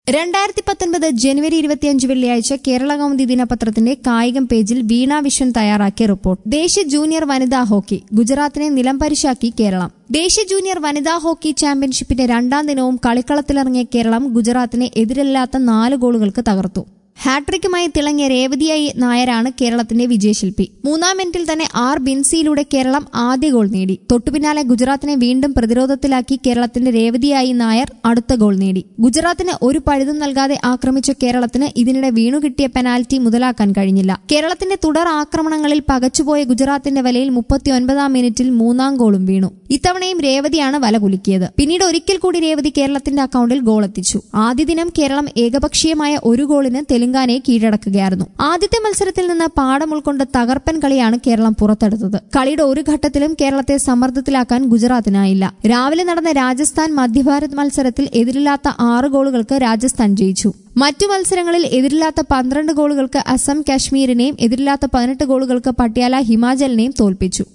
രണ്ടായിരത്തി പത്തൊൻപത് ജനുവരി ഇരുപത്തിയഞ്ച് വെള്ളിയാഴ്ച കേരള കൗമുദി ദിനപത്രത്തിന്റെ കായികം പേജിൽ വീണ വിശ്വൻ തയ്യാറാക്കിയ റിപ്പോർട്ട് ദേശീയ ജൂനിയർ വനിതാ ഹോക്കി ഗുജറാത്തിനെ നിലംപരിശാക്കി കേരളം ദേശീയ ജൂനിയർ വനിതാ ഹോക്കി ചാമ്പ്യൻഷിപ്പിന്റെ രണ്ടാം ദിനവും കളിക്കളത്തിലിറങ്ങിയ കേരളം ഗുജറാത്തിനെ എതിരില്ലാത്ത നാല് ഗോളുകൾക്ക് തകർത്തു ഹാട്രിക്കുമായി തിളങ്ങിയ രേവതിയായി നായരാണ് കേരളത്തിന്റെ വിജയശില്പി മൂന്നാം മിനിറ്റിൽ തന്നെ ആർ ബിൻസിയിലൂടെ കേരളം ആദ്യ ഗോൾ നേടി തൊട്ടുപിന്നാലെ ഗുജറാത്തിനെ വീണ്ടും പ്രതിരോധത്തിലാക്കി കേരളത്തിന്റെ രേവതിയായി നായർ അടുത്ത ഗോൾ നേടി ഗുജറാത്തിന് ഒരു പഴുതും നൽകാതെ ആക്രമിച്ച കേരളത്തിന് ഇതിനിടെ വീണുകിട്ടിയ പെനാൽറ്റി മുതലാക്കാൻ കഴിഞ്ഞില്ല കേരളത്തിന്റെ തുടർ ആക്രമണങ്ങളിൽ പകച്ചുപോയ ഗുജറാത്തിന്റെ വലയിൽ മുപ്പത്തിയൊൻപതാം മിനിറ്റിൽ മൂന്നാം ഗോളും വീണു ഇത്തവണയും രേവതിയാണ് വല കുലുക്കിയത് പിന്നീട് ഒരിക്കൽ കൂടി രേവതി കേരളത്തിന്റെ അക്കൌണ്ടിൽ ഗോൾ എത്തിച്ചു ആദ്യ ദിനം കേരളം ഏകപക്ഷീയമായ ഒരു ഗോളിന് തെലങ്കാനയെ കീഴടക്കുകയായിരുന്നു ആദ്യത്തെ മത്സരത്തിൽ നിന്ന് പാഠം ഉൾക്കൊണ്ട് തകർപ്പൻ കളിയാണ് കേരളം പുറത്തെടുത്തത് കളിയുടെ ഒരു ഘട്ടത്തിലും കേരളത്തെ സമ്മർദ്ദത്തിലാക്കാൻ ഗുജറാത്തിനായില്ല രാവിലെ നടന്ന രാജസ്ഥാൻ മധ്യഭാരത് മത്സരത്തിൽ എതിരില്ലാത്ത ആറ് ഗോളുകൾക്ക് രാജസ്ഥാൻ ജയിച്ചു മറ്റു മത്സരങ്ങളിൽ എതിരില്ലാത്ത പന്ത്രണ്ട് ഗോളുകൾക്ക് അസം കാശ്മീരിനെയും എതിരില്ലാത്ത പതിനെട്ട് ഗോളുകൾക്ക് പട്യാല ഹിമാചലിനെയും തോൽപ്പിച്ചു